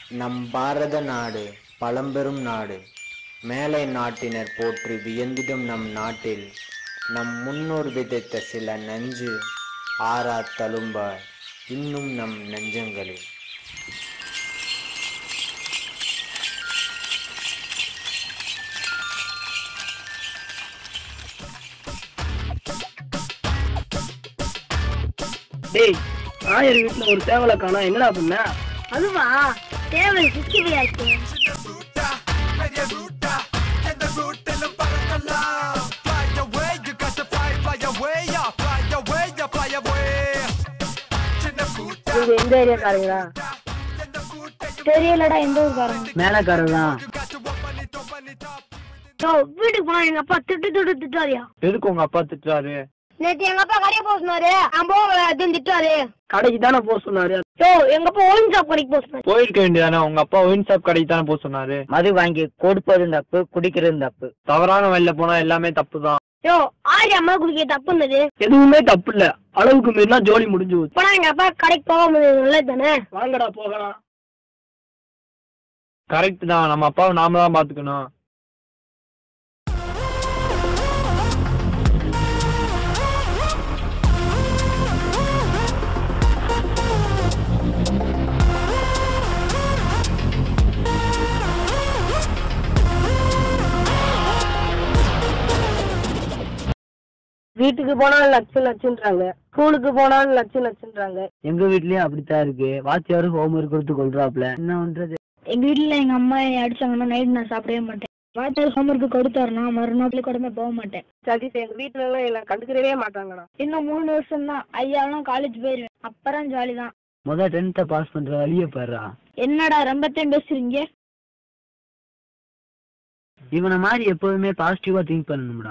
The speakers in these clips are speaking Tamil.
நம் பாரத நாடு பழம்பெரும் நாடு மேலை நாட்டினர் போற்றி வியந்திடும் நம் நாட்டில் நம் முன்னோர் விதைத்த சில நஞ்சு ஆறா தழும்பாய் இன்னும் நம் நெஞ்சங்களில் டேய் ஆயர் வீட்டுல ஒரு சேவலை காணோம் என்னடா பண்ண அதுவா தேவை சிக்கி வியாச்சு media ruta, and the route and the paracalam. Fly away, you got to fly, fly away, yeah, fly away, yeah, fly away. சின்ன கூட்டா, நீங்க எந்த ஏரியாக்காரங்களா எந்த கூட்டை தெரியலடா எந்த ஊருக்காரங்க மேலக்காரர் தான் you got to open it, open it up. யோ வீட்டுக்கு போனா எங்க அப்பா திட்டு திட்டு திட்டாரியா எதுக்கு உங்க அப்பா திட்டுறாரு நேத்து எங்க அப்பா கடையை போக சொன்னாரு நான் போகல அதுவும் திட்டாரு கடைக்கு தானே போக சொன்னாரு யோ எங்க அப்பா ஒயின் ஷாப் கடைக்கு போக சொன்னாரு போயிருக்க வேண்டியதானே உங்க அப்பா ஒயின் ஷாப் கடைக்கு தானே போக சொன்னாரு மது வாங்கி கொடுப்பதும் தப்பு குடிக்கிறதும் தப்பு தவறான வழியில போனா எல்லாமே தப்பு தான் யோ ஆரி அம்மா குடிக்க தப்புனது எதுவுமே தப்பு இல்ல அளவுக்கு மீறினா ஜோலி முடிஞ்சு போச்சு இப்ப எங்க அப்பா கடைக்கு போக முடியாது நல்லது தானே வாங்கடா போகலாம் கரெக்ட் தான் நம்ம அப்பாவை நாம தான் பாத்துக்கணும் வீட்டுக்கு போனாலும் லட்சம் லட்சம்ன்றாங்க ஸ்கூலுக்கு போனாலும் லட்சம் லட்சம்ன்றாங்க எங்க வீட்லயும் அப்படித்தான் இருக்கு வாத்தியாரும் ஹோம்ஒர்க் கொடுத்து கொள்றாப்ல என்ன பண்றது எங்க வீட்டுல எங்க அம்மா என்னை அடிச்சாங்கன்னா நைட் நான் சாப்பிடவே மாட்டேன் வாத்தியார் ஹோம்ஒர்க் கொடுத்தாருன்னா மறுநாள் கூடமே போக மாட்டேன் சதீஷ் எங்க வீட்டுல எல்லாம் என்ன கண்டுக்கிறவே மாட்டாங்கடா இன்னும் மூணு வருஷம் தான் ஐயாலாம் காலேஜ் போயிருவேன் அப்புறம் ஜாலி தான் முத டென்த்தை பாஸ் பண்ற வழிய பாருடா என்னடா ரொம்பத்தையும் பேசுறீங்க இவனை மாதிரி எப்போதுமே பாசிட்டிவா திங்க் பண்ணணும்டா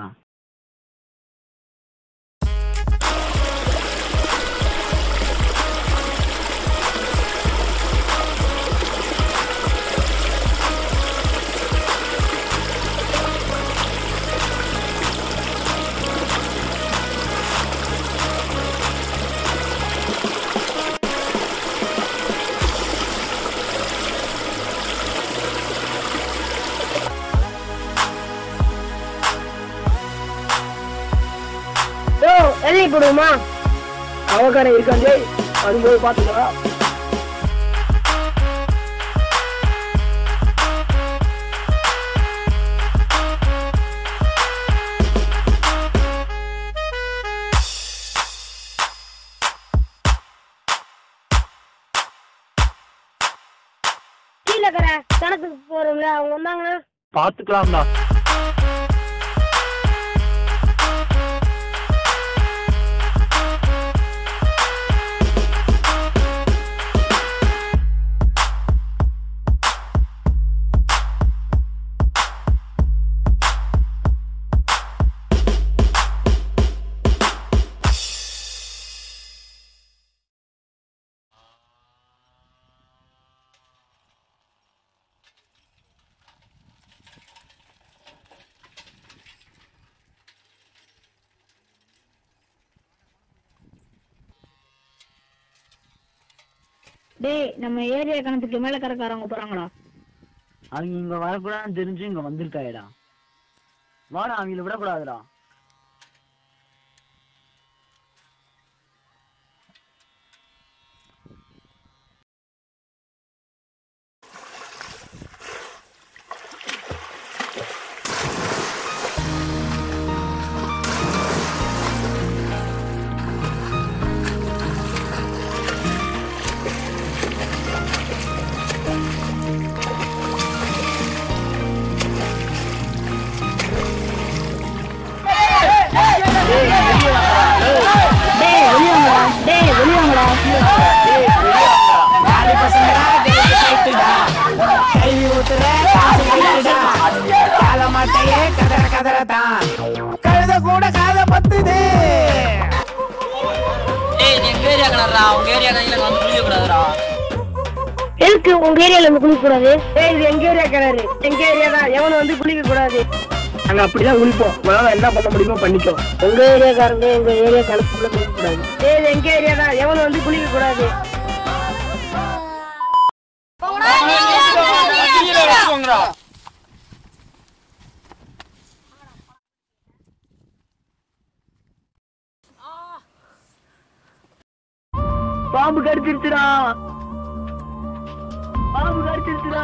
யோ எழுதி போடுவோமா அவக்காரன் இருக்கான் ஜெய் வரும்போது பாத்துக்கலாம் கீழே இருக்கிற கணக்குக்கு போறோம்ல அவங்க வந்தாங்க பாத்துக்கலாம்டா டேய் நம்ம ஏரியா கணக்குக்கு மேல கறக்காரவங்க போறாங்களா அவங்க இங்க வரக்கூடாதுன்னு தெரிஞ்சு இங்க வந்திருக்காயடா வாடா அவங்கள விடக்கூடாதுடா டேய் வெளியாங்கடா டேய் வெளியாங்கடா காலி பசங்கடா டேய் சைட்டுடா கைவி ஊத்துற காசு கட்டுடா கால மாட்டையே கதற கதற தான் கழுத கூட காத பத்துது ஏய் இது எங்க ஏரியா கிணறா உங்க ஏரியா கிணறுல வந்து குளிக்க கூடாதுடா எதுக்கு உங்க ஏரியால இருந்து குளிக்க கூடாது ஏய் இது எங்க ஏரியா கிணறு எங்க ஏரியா தான் எவனும் வந்து குளிக்க கூடாது நாங்க அப்படிதான் குளிப்போம் உங்களால என்ன பண்ண முடியுமோ பண்ணிக்கோ உங்க ஏரியாக்காரங்க எங்க ஏரியா கணக்குள்ள குளிக்க கூடாது ஏய் இது எங்க ஏரியா தான் எவனும் வந்து குளிக்க கூடாது போங்கடா பாம்பு கடிச்சிருச்சுடா பாம்பு கடிச்சிருச்சுடா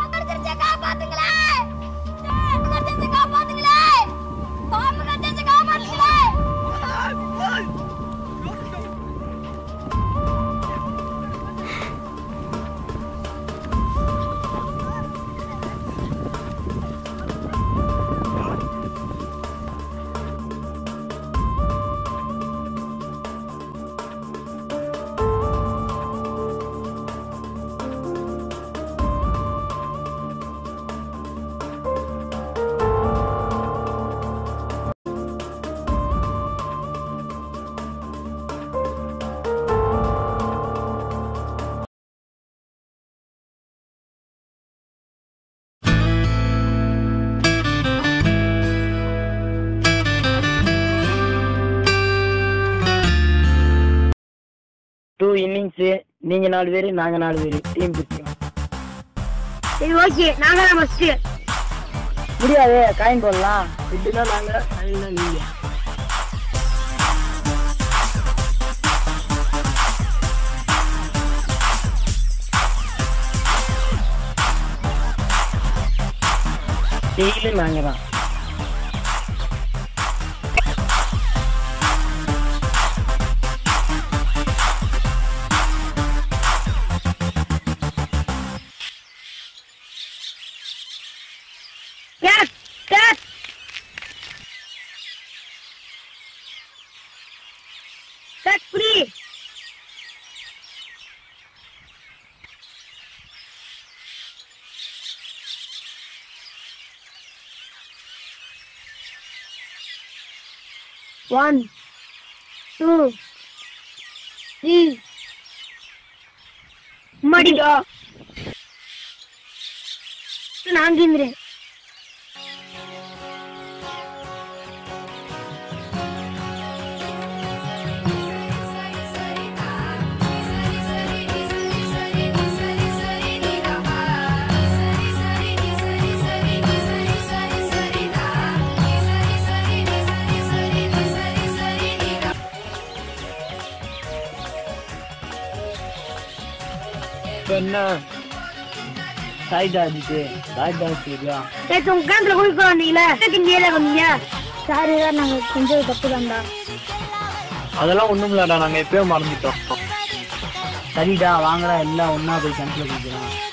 டூ இன்னிங்ஸ் நீங்க நாலு பேரு நாங்க நாலு பேரு டீம் பிடிச்சோம் சரி ஓகே நாங்க தான் ஃபர்ஸ்ட் முடியாது காயின் போடலாம் இப்படின்னா நாங்க காயின்னா நீங்க டெய்லி நாங்க தான் கேட் கேட் கேட் புடி ஒன் டூ த்ரீ மடிக்கா நான் தீந்துறேன் இப்ப என்ன சாய்டா அடிச்சு சாய்டா அடிச்சுக்கா நேற்று உங்க கேந்திர குளிக்க வந்தீங்களே இங்க ஏரியா வந்தீங்க சாரி தான் நாங்க செஞ்சது தப்பு தான்டா அதெல்லாம் ஒண்ணும் இல்லடா நாங்க எப்பயோ மறந்துட்டோம் சரிடா வாங்கடா எல்லாம் ஒண்ணா போய் கிணத்துல குடிக்கலாம்